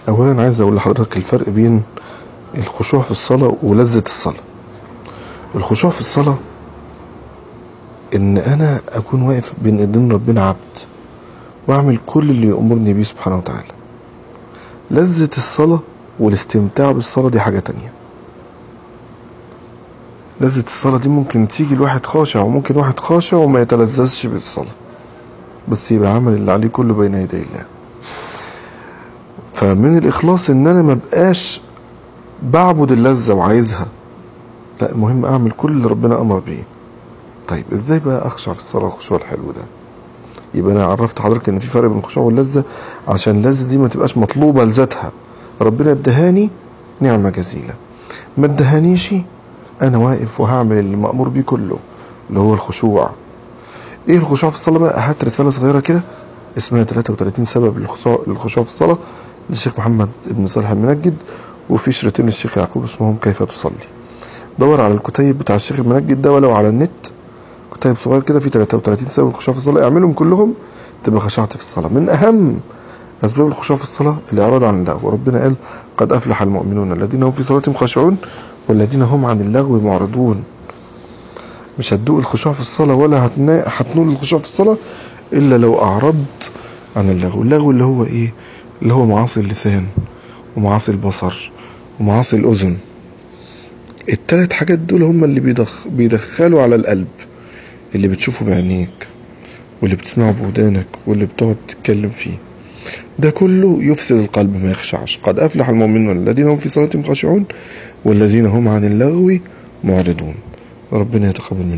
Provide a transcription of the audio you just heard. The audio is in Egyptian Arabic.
اولا عايز اقول لحضرتك الفرق بين الخشوع في الصلاة ولذة الصلاة الخشوع في الصلاة ان انا اكون واقف بين ايدين ربنا عبد واعمل كل اللي يأمرني بيه سبحانه وتعالى لذة الصلاة والاستمتاع بالصلاة دي حاجة تانية لذة الصلاة دي ممكن تيجي الواحد خاشع وممكن واحد خاشع وما يتلذذش بالصلاة بس يبقى عمل اللي عليه كله بين يدي الله فمن الإخلاص إن أنا ما بقاش بعبد اللذة وعايزها لا المهم أعمل كل اللي ربنا أمر بيه طيب إزاي بقى أخشع في الصلاة الخشوع الحلو ده يبقى أنا عرفت حضرتك إن في فرق بين الخشوع واللذة عشان اللذة دي ما تبقاش مطلوبة لذاتها ربنا ادهاني نعمة جزيلة ما ادهانيش أنا واقف وهعمل اللي مأمور بيه كله اللي هو الخشوع ايه الخشوع في الصلاة بقى هات رسالة صغيرة كده اسمها 33 سبب للخشوع للخشوع في الصلاة للشيخ محمد بن صالح المنجد وفي شريطين للشيخ يعقوب اسمهم كيف تصلي دور على الكتيب بتاع الشيخ المنجد ده ولو على النت كتيب صغير كده فيه 33 سبب للخشوع في الصلاة اعملهم كلهم تبقى خشعت في الصلاة من أهم أسباب الخشوع في الصلاة الإعراض عن اللغو وربنا قال قد أفلح المؤمنون الذين هم في صلاتهم خاشعون والذين هم عن اللغو معرضون مش هتدوق الخشوع في الصلاة ولا هتنا... هتنول الخشوع في الصلاة إلا لو أعرضت عن اللغو اللغو اللي هو إيه اللي هو معاصي اللسان ومعاصي البصر ومعاصي الأذن التلات حاجات دول هم اللي بيدخ... بيدخلوا على القلب اللي بتشوفه بعينيك واللي بتسمعه بودانك واللي بتقعد تتكلم فيه ده كله يفسد القلب ما يخشعش قد أفلح المؤمنون الذين هم في صلاتهم خاشعون والذين هم عن اللغو معرضون ربنا يتقبل منا